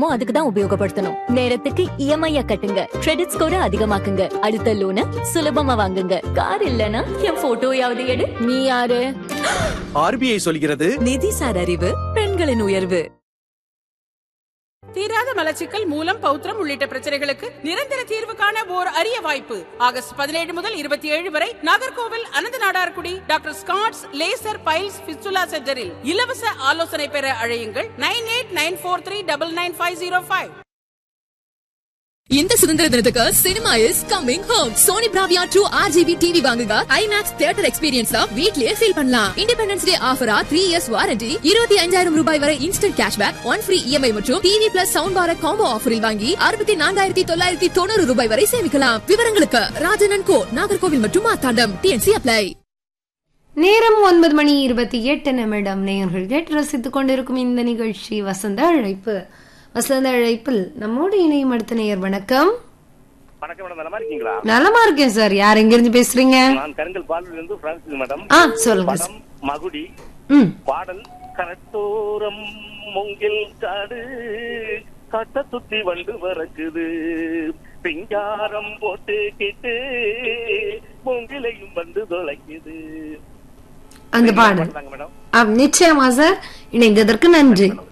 அதுக்கு தான் உபயோகப்படுத்தணும் நேரத்துக்கு இஎம்ஐ கட்டுங்க கிரெடிட் ஸ்கோரை அதிகமாக்குங்க அடுத்த லோனை சுலபமா வாங்குங்க கார் இல்லனா என் போட்டோயாவது எடு நீ யாரு ஆர்பிஐ சொல்கிறது நிதிசார் அறிவு பெண்களின் உயர்வு தீராத மலச்சிக்கல் மூலம் பௌத்திரம் உள்ளிட்ட பிரச்சனைகளுக்கு நிரந்தர தீர்வு காண ஓர் அரிய வாய்ப்பு ஆகஸ்ட் பதினேழு முதல் இருபத்தி ஏழு வரை Nagercoil Anantha Nadarkudi doctor Scott's laser piles fistula சென்டரில் இலவச ஆலோசனை பெற அழையுங்கள் nine eight nine four three double nine five zero five இந்த சுதந்திர தினத்துக்கு cinema is coming home Sony Bravia true RGB TV வாங்குங்க ஐமேக்ஸ் தியேட்டர் எக்ஸ்பீரியன்ஸ் வீட்லயே ஃபீல் பண்ணலாம் இண்டிபெண்டன்ஸ் டே ஆஃபரா த்ரீ இயர்ஸ் வாரண்டி இருபத்தி அஞ்சாயிரம் ரூபாய் வரை instant cashback one free EMI மற்றும் TV plus sound bar combo ஆஃபரில் வாங்கி அறுபத்தி நான்காயிரத்தி தொள்ளாயிரத்தி தொண்ணூறு ரூபாய் வரை சேமிக்கலாம் விவரங்களுக்கு ராஜனன் கோ நாகர்கோவில் மற்றும் மாத்தாண்டம் டிஎன்சி அப்ளை நேரம் ஒன்பது மணி இருபத்தி எட்டு நிமிடம் நேயர்கள் கேட்டு ரசித்துக் கொண்டிருக்கும் இந்த நிகழ்ச்சி வசந்த அழைப்பு வசந்த அழைப்பில் நம்மோடு இணையும் அடுத்த நேயர் வணக்கம் வணக்கம் மேடம் நலமா இருக்கீங்களா நலமா இருக்கேன் சார் யார் எங்கிருந்து பேசுறீங்க நான் கருங்கல் பாலில் இருந்து பிரான்சிஸ் மேடம் ஆ சொல்லுங்க படம் மகுடி ம் பாடல் கரத்தோரம் மூங்கில் காடு கட்ட சுத்தி வண்டு வரக்குது பிங்காரம் போட்டு கிட்டு மூங்கிலையும் வந்து தொலைக்குது அந்த பாடல் பாடுறாங்க மேடம் ஆ, நிச்சயமா சார் இணைந்ததற்கு நன்றி